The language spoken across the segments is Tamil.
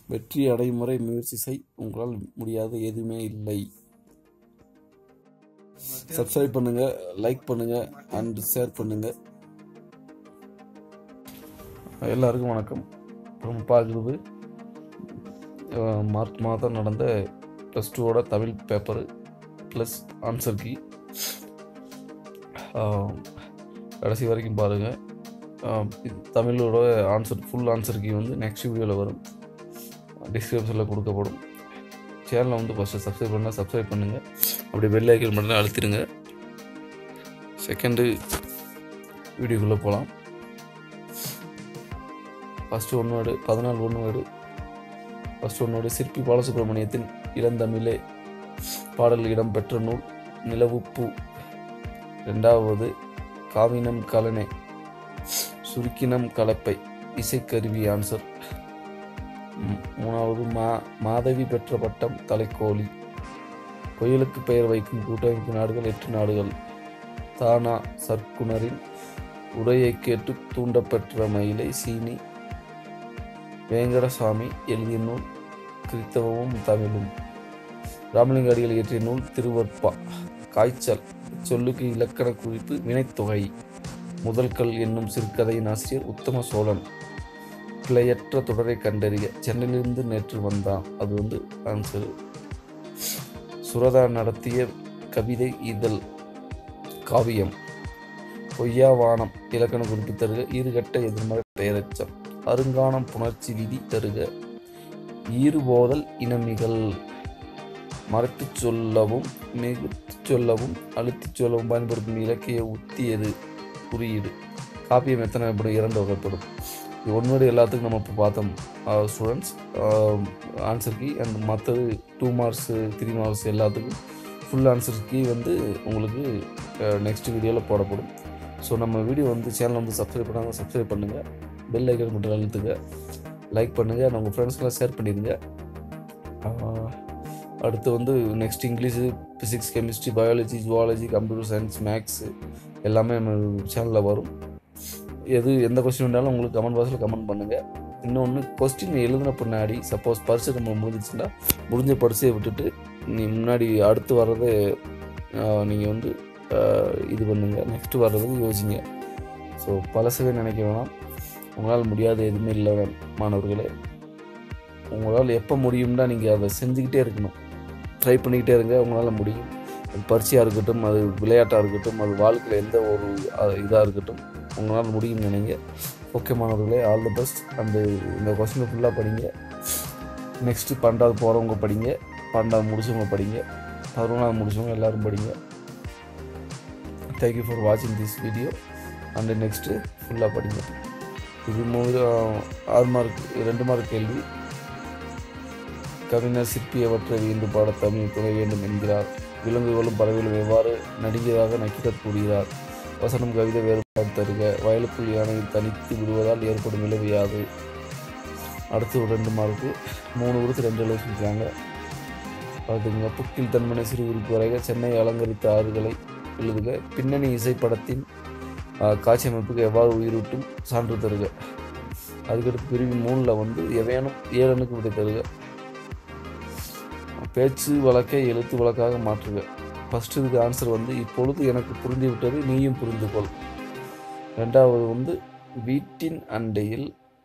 வெற்றி அடையும் வரை முயற்சி செய் உங்களால் முடியாத எதுவுமே இல்லை சப்ஸ்கிரைப் பண்ணுங்க லைக் பண்ணுங்க அண்ட் ஷேர் பண்ணுங்க எல்லாருக்கும் வணக்கம் நம்ம பார்க்குறது அஹ், மார்ச் மாதம் நடந்த ப்ளஸ் டூவோட Tamil paper plus answer key கடைசி வரைக்கும் பாருங்கள் தமிழோட ஆன்சர் ஃபுல் ஆன்சர் கீ வந்து நெக்ஸ்ட் வீடியோவில் வரும் டிஸ்கிரிப்ஷனில் கொடுக்கப்படும் சேனலை வந்து ஃபஸ்ட்டு சப்ஸ்கிரைப் பண்ணால் சப்ஸ்கிரைப் பண்ணுங்கள் அப்படியே பெல் ஐக்கன் மட்டும் அழுத்திடுங்க செகண்டு வீடியோக்குள்ளே போகலாம் ஃபஸ்ட்டு ஒன்று வேர்டு பதினாலு ஒன்று வேர்டு ஃபஸ்ட்டு ஒன்று வேர்டு சிற்பி பாலசுப்ரமணியத்தின் இளந்தமிழே பாடல் இடம்பெற்ற நூல் நிலவுப்பூ ரெண்டாவது காவினம் கலனே சுருக்கினம் கலப்பை இசைக்கருவி ஆன்சர் ம், மூணாவது மா மாதவி பெற்ற பட்டம் தலைக்கோழி புயலுக்கு பெயர் வைக்கும் கூட்டமைப்பு நாடுகள் எட்டு நாடுகள் தானா சர்க்குணரின் உரையை கேட்டு தூண்டப்பெற்ற மயிலை சீனி வேங்கடசாமி எழுதிய நூல் கிறித்தவமும் தமிழும் ராமலிங்க அடிகள் இயற்றிய நூல் திருவற்பா காய்ச்சல் சொல்லுக்கு இலக்கண குறிப்பு வினைத்தொகை முதல் கல் என்னும் சிறுகதையின் ஆசிரியர் உத்தம சோழன் கிளையற்ற தொடரை கண்டறிய சென்னையிலிருந்து நேற்று வந்தான் அது வந்து ஆன்சர் சுரதா நடத்திய கவிதை இதழ் காவியம் பொய்யாவானம் இலக்கண குறிப்பு தருக ஈறுகட்ட எதிர்மறை பெயரச்சம் அருங்கானம் புணர்ச்சி விதி தருக ஈறுபோதல் இனமிகள் மறைத்துச் சொல்லவும் மிகுத்துச் சொல்லவும் அழுத்திச் சொல்லவும் பயன்படுத்தும் இலக்கிய உத்தியது குறியீடு காப்பியம் எத்தனை வகைப்படும் இரண்டு வகைப்படும் இது ஒன்றுடைய எல்லாத்துக்கும் நம்ம இப்போ பார்த்தோம் ஸ்டூடெண்ட்ஸ் ஆன்சர் கீ அண்ட் மற்றது டூ மார்க்ஸ் த்ரீ மார்க்ஸ் எல்லாத்துக்கும் ஃபுல் ஆன்சர் கீ வந்து உங்களுக்கு நெக்ஸ்ட் வீடியோவில் போடப்படும் ஸோ நம்ம வீடியோ வந்து சேனல் வந்து சப்ஸ்கிரைப் பண்ணாங்க சப்ஸ்கிரைப் பண்ணுங்கள் பெல் ஐக்கன் மட்டும் அழுத்துங்க லைக் பண்ணுங்கள் உங்கள் ஃப்ரெண்ட்ஸ்க்கெல்லாம் ஷேர் பண்ணிடுங்க ஆஹ், அடுத்து வந்து next English physics chemistry biology zoology computer science maths எல்லாமே நம்ம சேனலில் வரும் எது எந்த கொஸ்டின் வேணாலும் உங்களுக்கு கமெண்ட் பாக்ஸில் கமெண்ட் பண்ணுங்கள் இன்னொன்று கொஸ்டின் எழுதின பின்னாடி சப்போஸ் பரிசு நம்ம முடிஞ்சிச்சுன்னா முடிஞ்ச பரிசையை விட்டுட்டு நீ முன்னாடி அடுத்து வர்றது நீங்கள் வந்து ஆஹ், இது பண்ணுங்கள் நெக்ஸ்ட்டு வர்றதுக்கு யோசிங்க ஸோ பழசவே நினைக்க வேணாம் உங்களால் முடியாத எதுவுமே இல்லை மாணவர்களே உங்களால் எப்போ முடியும்னா நீங்கள் அதை செஞ்சுக்கிட்டே இருக்கணும் ட்ரை பண்ணிக்கிட்டே இருங்க உங்களால் முடியும் அது பரீட்சையாக இருக்கட்டும் அது விளையாட்டாக இருக்கட்டும் அது வாழ்க்கையில் எந்த ஒரு இதாக இருக்கட்டும் உங்களால் முடியும்னு நினைங்க ஓகே மாணவர்களே ஆல் தி பெஸ்ட் அந்த இந்த கொஸ்டினை ஃபுல்லாக படிங்க நெக்ஸ்ட்டு பன்னெண்டாவது போகிறவங்க படிங்க பன்னெண்டாவது முடிச்சவங்க படிங்க பதினொன்றாவது முடிச்சவங்க எல்லோரும் படிங்க தேங்க்யூ ஃபார் வாட்சிங் திஸ் வீடியோ அண்ட் நெக்ஸ்ட்டு ஃபுல்லாக படிங்க இது மூணு ஆறு மார்க் ரெண்டு மார்க் கேள்வி கவிஞர் சிற்பியவற்றை வீண்டு பாட தமிழ் துணை வேண்டும் என்கிறார் விலங்குகளும் பறவைகளும் எவ்வாறு நடிகராக நக்கிடக் கூறுகிறார் வசனம் கவிதை வேறுபாடு தருக வயலுக்குள் யானை தனித்து விடுவதால் ஏற்படும் விளைவு யாது அடுத்து ஒரு ரெண்டு மார்க்கு மூணு உறுத்து ரெண்டு எழுத சொல்லியிருக்காங்க பார்த்துங்க புக்கில் தன்மனை சிறு குறிப்பு வரைக சென்னை அலங்கரித்த ஆறுகளை எழுதுக பின்னணி இசைப்படத்தின் ஆஹ், காட்சி அமைப்புக்கு எவ்வாறு உயிரூட்டும் சான்று தருக அதுக்கடுத்து பிரிவு மூணில் வந்து எவையானும் ஏழனுக்கு விடை தருக பேச்சு வழக்கை எழுத்து வழக்காக மாற்றுக ஃபர்ஸ்ட் இதுக்கு ஆன்சர் வந்து இப்பொழுது எனக்கு புரிந்து விட்டது நீயும் புரிந்து கொள் ரெண்டாவது வந்து வீட்டின் அண்டையில்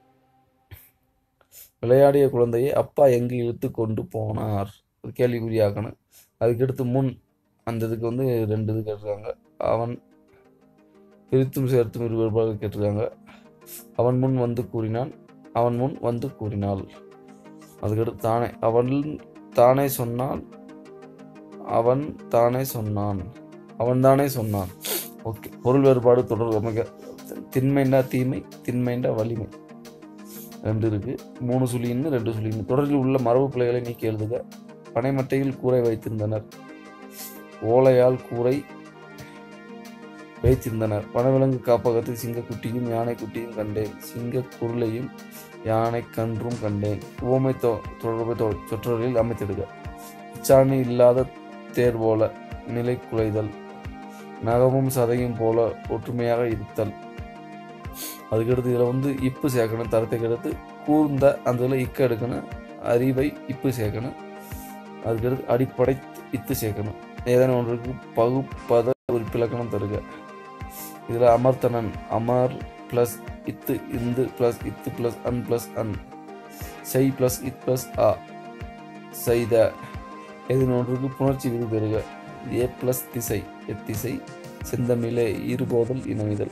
விளையாடிய குழந்தையை அப்பா எங்கு இழுத்து கொண்டு போனார் ஒரு கேள்விக்குறியாக்கணும் அதுக்கடுத்து முன் அந்த இதுக்கு வந்து ரெண்டு இது கேட்டிருக்காங்க அவன் பிரித்தும் சேர்த்தும் இரு வேறுபாடு கேட்டிருக்காங்க அவன் முன் வந்து கூறினான் அவன் முன் வந்து கூறினாள் அதுக்கடுத்து தானே அவன் தானே சொன்னான் அவன் தானே சொன்னான் அவன் தானே சொன்னான் ஓகே பொருள் வேறுபாடு தொடர் அமைக்க திண்மைண்டா தீமை திண்மைண்டா வலிமை ரெண்டு இருக்கு மூணு சுழின்னு ரெண்டு சுழின்னு தொடரில் உள்ள மரபு பிள்ளைகளை நீக்கி எழுதுக பனைமட்டையில் கூரை வைத்திருந்தனர் ஓலையால் கூரை வைத்திருந்தனர் வனவிலங்கு காப்பகத்தில் சிங்கக்குட்டியும் யானைக்குட்டியும் கண்டேன் சிங்கக் குருளையும் யானை கன்றும் கண்டேன் உவமை தொ- தொடர்பை தொ- சொற்றொடரில் அமைத்திடுக இச்சாணி இல்லாத தேர் போல நிலை குலைதல் நகமும் சதையும் போல ஒற்றுமையாக இருத்தல் அதுக்கடுத்து இதில் வந்து இப்பு சேர்க்கணும் தரத்தை கெடுத்து கூர்ந்த அந்த இதில் இக்க எடுக்கணும் அறிவை இப்பு சேர்க்கணும் அதுக்கடுத்து அடிப்படை இத்து சேர்க்கணும் ஏதேனும் ஒன்றுக்கு பகுப்பத உறுப்பிலக்கணம் தருக இதில் அமர்த்தனன் அமர் ப்ளஸ் இத்து இந்து ப்ளஸ் இத்து ப்ளஸ் அன் ப்ளஸ் அன் செய் ப்ளஸ் இத் ப்ளஸ் ஆ செய்த ஏதேனும் ஒன்றுக்கு புணர்ச்சி விருது தருக ஏ ப்ளஸ் திசை எத்திசை செந்தமிழே இருபோதல் இனமிதல்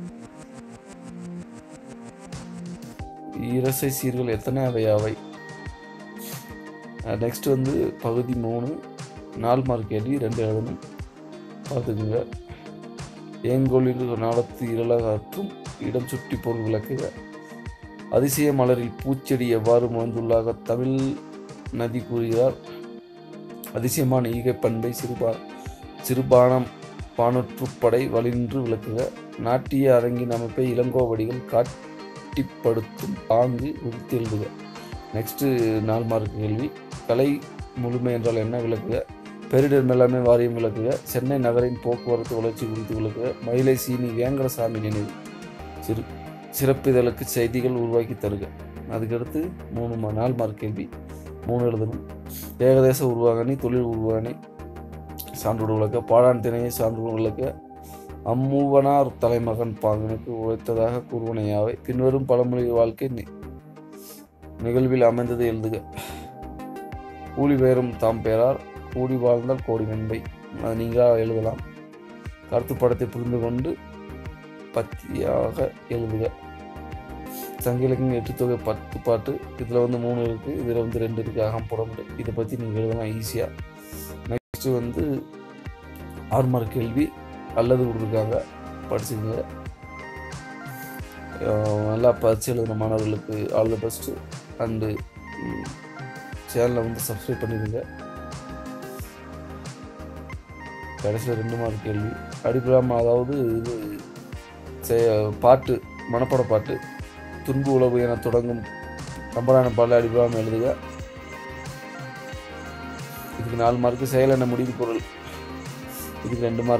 இரசை சீர்கள் எத்தனை அவை அவை நெக்ஸ்ட் வந்து பகுதி மூணு நாலு மார்க் கேள்வி ரெண்டு எழுதணும் பார்த்துக்குங்க ஏங்கோலில் நாளத்து இரலகாற்றும் இடம் சுற்றி பொருள் விளக்குக அதிசய மலரில் பூச்செடி எவ்வாறு முளைந்துள்ளாக தமிழ் நதி கூறுகிறார் அதிசயமான ஈகை பண்பை சிறுபா சிறுபானம் பானொற்றுப்படை வலின்று விளக்குக நாட்டிய அரங்கின் அமைப்பை இளங்கோவடிகள் காட்டிப்படுத்தும் பாங்கு உறுத்தி எழுதுக நெக்ஸ்ட்டு நாலு மார்க் கேள்வி கலை முழுமை என்றால் என்ன விளக்குக பேரிடர் மேலாண்மை வாரியம் விளக்குக சென்னை நகரின் போக்குவரத்து வளர்ச்சி குறித்து விளக்குக மயிலை சீனி வேங்கடசாமி நினைவு சிறு சிறப்பிதழுக்கு செய்திகள் உருவாக்கி தருக அதுக்கடுத்து மூணு மா நாலு மார்க் கேள்வி மூணு எழுதணும் ஏகதேச உருவாகணி தொழில் உருவாகணி சான்றோடு விளக்க பாடான் திணையை சான்றோடு விளக்க அம்மூவனார் தலைமகன் பாங்கனுக்கு உழைத்ததாக கூறுவனையாவை பின்வரும் பழமொழி வாழ்க்கை நி- நிகழ்வில் அமைந்தது எழுதுக கூலி பெயரும் தாம் பெயரார் கூடி வாழ்ந்தால் கோடி நன்மை அது நீங்களாக எழுதலாம் கருத்து படத்தை புரிந்து கொண்டு பத்தியாக எழுதுக சங்க இலக்கியம் எட்டு தொகை பத்து பாட்டு இதில் வந்து மூணு இருக்குது இதில் வந்து ரெண்டு இருக்குது அகம் புறம்பு இதை பற்றி நீங்கள் எழுதலாம் ஈஸியாக நெக்ஸ்ட்டு வந்து ஆறு மார்க் கேள்வி அல்லது கொடுத்துருக்காங்க படிச்சுங்க அஹ் நல்லா பரிச்சு எழுதின மாணவர்களுக்கு ஆல் த பெஸ்ட்டு அண்டு சேனலை வந்து சப்ஸ்கிரைப் பண்ணிடுங்க கடைசியில் ரெண்டு மார்க் கேள்வி அடிப்படாமல் அதாவது இது செ- பாட்டு மனப்பாட பாட்டு துன்பு உழவு என தொடங்கும் கம்பரான பாடலை அடிப்படாமல் எழுதுக இதுக்கு நாலு மார்க்கு செயல் என்ன முடிவு பொருள் இதுக்கு ரெண்டு மார்க்